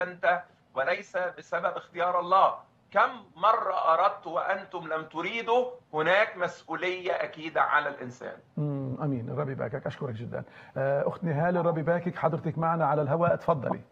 أنت وليس بسبب اختيار الله كم مرة أردت وأنتم لم تريدوا هناك مسؤولية أكيدة على الإنسان امم امين الرب يباركك اشكرك جدا آه، اخت نهال الرب يباركك حضرتك معنا على الهواء اتفضلي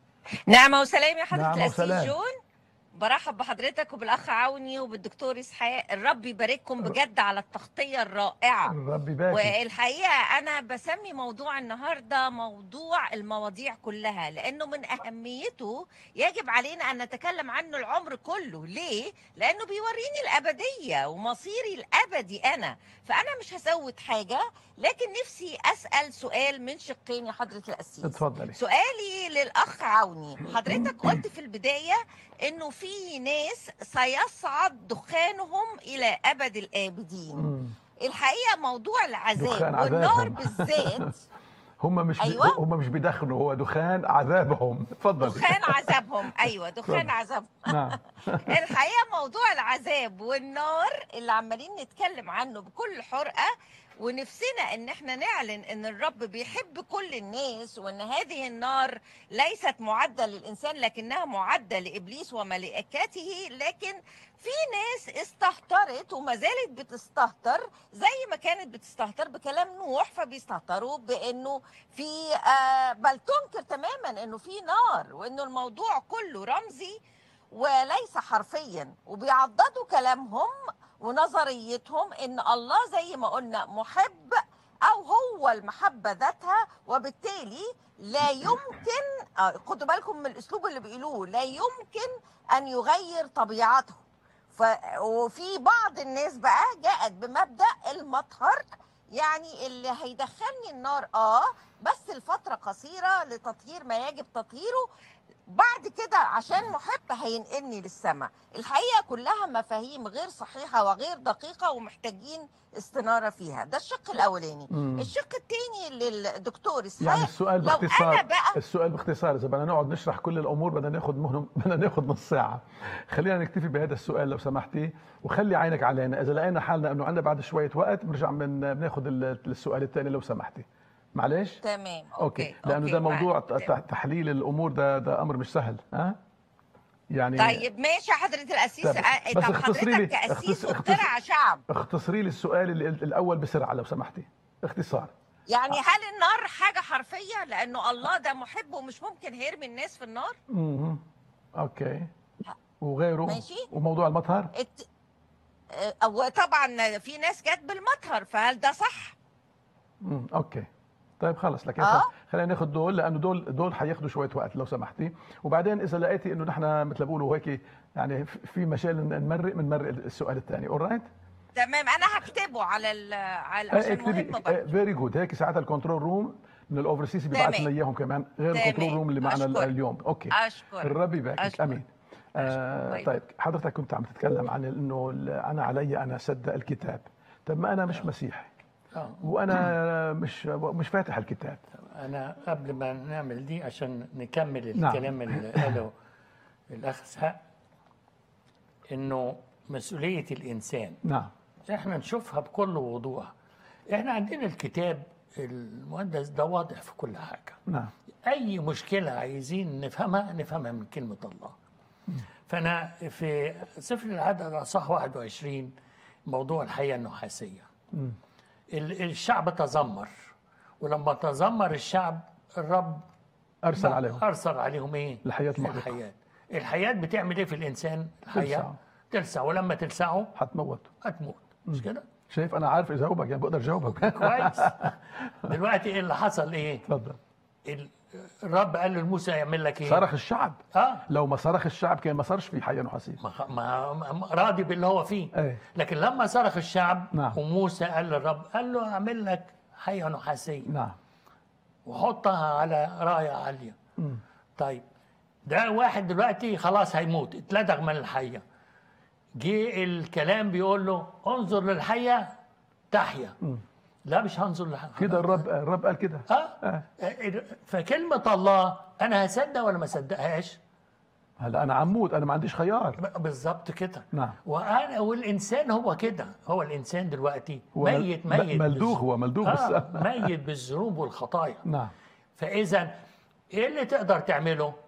نعمة وسلام يا حضرة نعمة الأسيس وسلام. جون برحب بحضرتك وبالأخ عوني وبالدكتور إسحاق الرب يبارككم بجد على التغطية الرائعة الرب يباركك والحقيقة أنا بسمي موضوع النهاردة موضوع المواضيع كلها لأنه من أهميته يجب علينا أن نتكلم عنه العمر كله ليه؟ لأنه بيوريني الأبدية ومصيري الأبدي أنا فأنا مش هزود حاجة لكن نفسي أسأل سؤال من شقين يا حضرة الأسيس اتفضلي سؤالي للأخ عوني حضرتك قلت في البداية إنه في ناس سيصعد دخانهم إلى أبد الآبدين مم. الحقيقة موضوع العذاب دخان والنار عذابهم. بالذات هم مش بي... أيوة. هم مش بيدخنوا هو دخان عذابهم اتفضلي دخان عذابهم أيوة دخان اتفضل. عذابهم نعم الحقيقه موضوع العذاب والنار اللي عمالين نتكلم عنه بكل حرقه ونفسنا ان احنا نعلن ان الرب بيحب كل الناس وان هذه النار ليست معده للانسان لكنها معده لابليس وملائكته لكن في ناس استهترت وما زالت بتستهتر زي ما كانت بتستهتر بكلام نوح فبيستهتروا بانه في آه بل تنكر تماما انه في نار وانه الموضوع كله رمزي وليس حرفيا وبيعضدوا كلامهم ونظريتهم ان الله زي ما قلنا محب او هو المحبه ذاتها وبالتالي لا يمكن آه، خدوا بالكم من الاسلوب اللي بيقولوه لا يمكن ان يغير طبيعته ف... وفي بعض الناس بقى جاءت بمبدا المطهر يعني اللي هيدخلني النار اه بس لفتره قصيره لتطهير ما يجب تطهيره بعد كده عشان محب هينقلني للسماء الحقيقه كلها مفاهيم غير صحيحه وغير دقيقه ومحتاجين استناره فيها ده الشق الاولاني مم. الشق الثاني للدكتور اسحاق يعني السؤال لو باختصار انا بقى السؤال باختصار اذا بدنا نقعد نشرح كل الامور بدنا ناخذ مهن... بدنا ناخذ نص ساعه خلينا نكتفي بهذا السؤال لو سمحتي وخلي عينك علينا اذا لقينا حالنا انه عندنا بعد شويه وقت بنرجع من بناخذ ال- السؤال الثاني لو سمحتي معلش تمام اوكي اوكي لانه أوكي، ده موضوع معاك. ت- تحليل الامور ده ده امر مش سهل ها يعني طيب ماشي يا حضرة القسيس طيب، آه، بس طب اختصري لي- حضرتك كقسيس اختص- وبترعى شعب اختصري لي السؤال ال- الاول بسرعه لو سمحتي اختصار يعني هل النار حاجة حرفية لأنه الله ده محب ومش ممكن هيرمي الناس في النار اها اوكي وغيره ماشي. وموضوع المطهر الت... آه، وطبعا في ناس جت بالمطهر فهل ده صح؟ امم اوكي طيب خلص لكن آه. خلينا ناخذ دول لانه دول دول حياخذوا شويه وقت لو سمحتي وبعدين اذا لقيتي انه نحن مثل ما بيقولوا هيك يعني في- في مجال نمرق بنمرق السؤال الثاني اورايت تمام أنا هكتبه على ال على عشان مهم برضه فيري جود هيك ساعتها الكنترول روم من الاوفرسيس بيبعث تمام. لنا اياهم كمان غير تمام. الكنترول روم اللي معنا أشكر. اليوم اوكي أشكر الرب يباركك أشكر. امين آه أشكر. طيب حضرتك كنت عم تتكلم عن انه ال- انا علي انا اصدق الكتاب طب ما انا مش مسيحي آه. وانا مش مش فاتح الكتاب انا قبل ما نعمل دي عشان نكمل نعم. الكلام اللي قاله الاخ اسحاق انه مسؤوليه الانسان نعم احنا نشوفها بكل وضوح احنا عندنا الكتاب المقدس ده واضح في كل حاجه نعم اي مشكله عايزين نفهمها نفهمها من كلمه الله فانا في سفر العدد اصح 21 موضوع الحياه النحاسيه مم. ال- الشعب تذمر ولما تذمر الشعب الرب ارسل عليهم ارسل عليهم ايه الحياة المحرقة. الحياه الحياه بتعمل ايه في الانسان الحياه تلسعه. تلسع ولما تلسعه حتموت هتموت مش كده شايف انا عارف اجاوبك يعني بقدر اجاوبك كويس دلوقتي ايه اللي حصل ايه تفضل ال- الرب قال لموسى يعمل لك ايه صرخ الشعب اه لو ما صرخ الشعب كان ما صارش في حياه نحاسيه ما ما ما- راضي باللي هو فيه ايه لكن لما صرخ الشعب نعم. وموسى قال للرب قال له اعمل لك حيه نحاسيه نعم وحطها على رايه عاليه مم. طيب ده واحد دلوقتي خلاص هيموت اتلدغ من الحيه جه الكلام بيقول له انظر للحيه تحيا مم. لا مش هنظر للحيه كده الرب الرب قال كده اه فكلمه الله انا هصدق ولا ما صدقهاش هلا انا عمود انا ما عنديش خيار بالظبط كده نعم وانا والانسان هو كده هو الانسان دلوقتي هو ميت م- ميت ملدوغ بالز- هو ملدوغ آه بس ميت بالذنوب والخطايا نعم فاذا ايه اللي تقدر تعمله